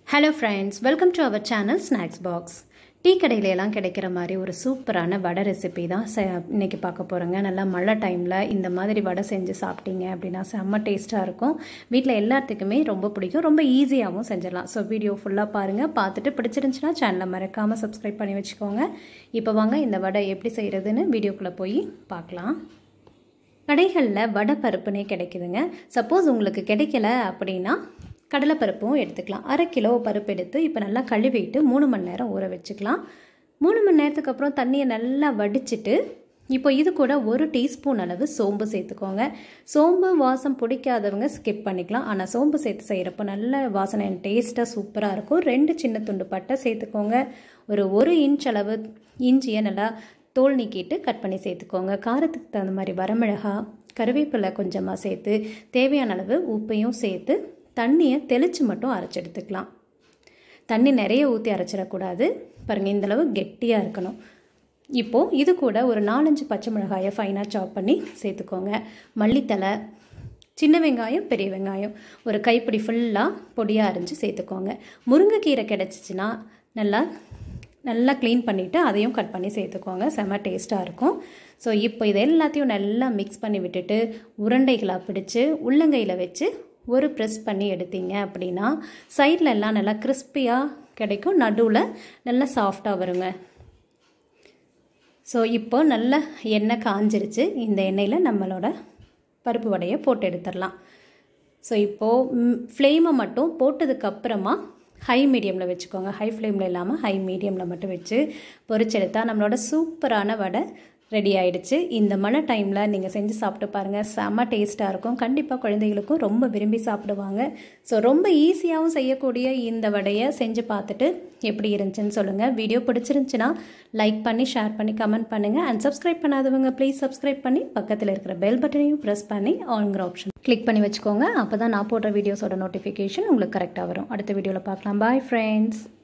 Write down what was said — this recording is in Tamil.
hello friends welcome to our channel snacks box tea கடையில எல்லாம் கிடைக்கிற மாதிரி ஒரு சூப்பரான வடை ரெசிபி தான் செ இன்னைக்கு பார்க்க போகிறோங்க நல்லா மழை டைமில் இந்த மாதிரி வடை செஞ்சு சாப்பிட்டீங்க அப்படின்னா செம்ம டேஸ்ட்டாக இருக்கும் வீட்டில் எல்லாத்துக்குமே ரொம்ப பிடிக்கும் ரொம்ப ஈஸியாகவும் செஞ்சிடலாம் ஸோ வீடியோ ஃபுல்லாக பாருங்கள் பார்த்துட்டு பிடிச்சிருந்துச்சுன்னா சேனலை மறக்காமல் சப்ஸ்கிரைப் பண்ணி வச்சுக்கோங்க இப்போ வாங்க இந்த வடை எப்படி செய்கிறதுன்னு வீடியோக்குள்ளே போய் பார்க்கலாம் கடைகளில் வடை பருப்புனே கிடைக்குதுங்க சப்போஸ் உங்களுக்கு கிடைக்கல அப்படின்னா கடலைப்பருப்பும் எடுத்துக்கலாம் அரை கிலோ பருப்பு எடுத்து இப்போ நல்லா கழுவிட்டு மூணு மணி நேரம் ஊற வச்சுக்கலாம் மூணு மணி நேரத்துக்கு அப்புறம் தண்ணியை நல்லா வடிச்சிட்டு இப்போ இது கூட ஒரு டீஸ்பூன் அளவு சோம்பு சேர்த்துக்கோங்க சோம்பு வாசம் பிடிக்காதவங்க ஸ்கிப் பண்ணிக்கலாம் ஆனால் சோம்பு சேர்த்து செய்கிறப்போ நல்ல வாசனை டேஸ்ட்டாக சூப்பராக இருக்கும் ரெண்டு சின்ன துண்டு பட்டை சேர்த்துக்கோங்க ஒரு ஒரு இன்ச் அளவு இஞ்சியை நல்லா தோல் நீக்கிட்டு கட் பண்ணி சேர்த்துக்கோங்க காரத்துக்கு தகுந்த மாதிரி வரமிளகா கருவேப்பிலை கொஞ்சமாக சேர்த்து தேவையான அளவு உப்பையும் சேர்த்து தண்ணியை தெளித்து மட்டும் அரைச்சி எடுத்துக்கலாம் தண்ணி நிறைய ஊற்றி அரைச்சிடக்கூடாது பாருங்கள் இந்தளவு கெட்டியாக இருக்கணும் இப்போது இது கூட ஒரு நாலஞ்சு பச்சை மிளகாயை ஃபைனாக சாப் பண்ணி சேர்த்துக்கோங்க மல்லித்தலை சின்ன வெங்காயம் பெரிய வெங்காயம் ஒரு கைப்பிடி ஃபுல்லாக பொடியாக அரிஞ்சு சேர்த்துக்கோங்க முருங்கைக்கீரை கிடச்சிச்சின்னா நல்லா நல்லா க்ளீன் பண்ணிவிட்டு அதையும் கட் பண்ணி சேர்த்துக்கோங்க செம்ம டேஸ்ட்டாக இருக்கும் ஸோ இப்போ இது எல்லாத்தையும் நல்லா மிக்ஸ் பண்ணி விட்டுட்டு உருண்டைகளாக பிடிச்சி உள்ளங்கையில் வச்சு ஒரு ப்ரெஸ் பண்ணி எடுத்தீங்க அப்படின்னா சைடில் எல்லாம் நல்லா கிறிஸ்பியாக கிடைக்கும் நடுவில் நல்லா சாஃப்டாக வருங்க ஸோ இப்போ நல்ல எண்ணெய் காஞ்சிருச்சு இந்த எண்ணெயில் நம்மளோட பருப்பு வடையை போட்டு எடுத்துடலாம் ஸோ இப்போது ஃப்ளேமை மட்டும் போட்டதுக்கப்புறமா ஹை மீடியமில் வச்சுக்கோங்க ஹை ஃப்ளேமில் இல்லாமல் ஹை மீடியமில் மட்டும் வச்சு பொரிச்செடுத்தால் நம்மளோட சூப்பரான வடை ரெடி ஆயிடுச்சு இந்த மழை டைமில் நீங்கள் செஞ்சு சாப்பிட்டு பாருங்கள் செம்ம டேஸ்ட்டாக இருக்கும் கண்டிப்பாக குழந்தைகளுக்கும் ரொம்ப விரும்பி சாப்பிடுவாங்க ஸோ ரொம்ப ஈஸியாகவும் செய்யக்கூடிய இந்த வடையை செஞ்சு பார்த்துட்டு எப்படி இருந்துச்சுன்னு சொல்லுங்கள் வீடியோ பிடிச்சிருந்துச்சுன்னா லைக் பண்ணி ஷேர் பண்ணி கமெண்ட் பண்ணுங்கள் அண்ட் சப்ஸ்கிரைப் பண்ணாதவங்க ப்ளீஸ் சப்ஸ்கிரைப் பண்ணி பக்கத்தில் இருக்கிற பெல் பட்டனையும் ப்ரெஸ் பண்ணி ஆன்கிற ஆப்ஷன் கிளிக் பண்ணி வச்சுக்கோங்க அப்போ தான் நான் போடுற வீடியோஸோட நோட்டிஃபிகேஷன் உங்களுக்கு கரெக்டாக வரும் அடுத்த வீடியோவில் பார்க்கலாம் பாய் ஃப்ரெண்ட்ஸ்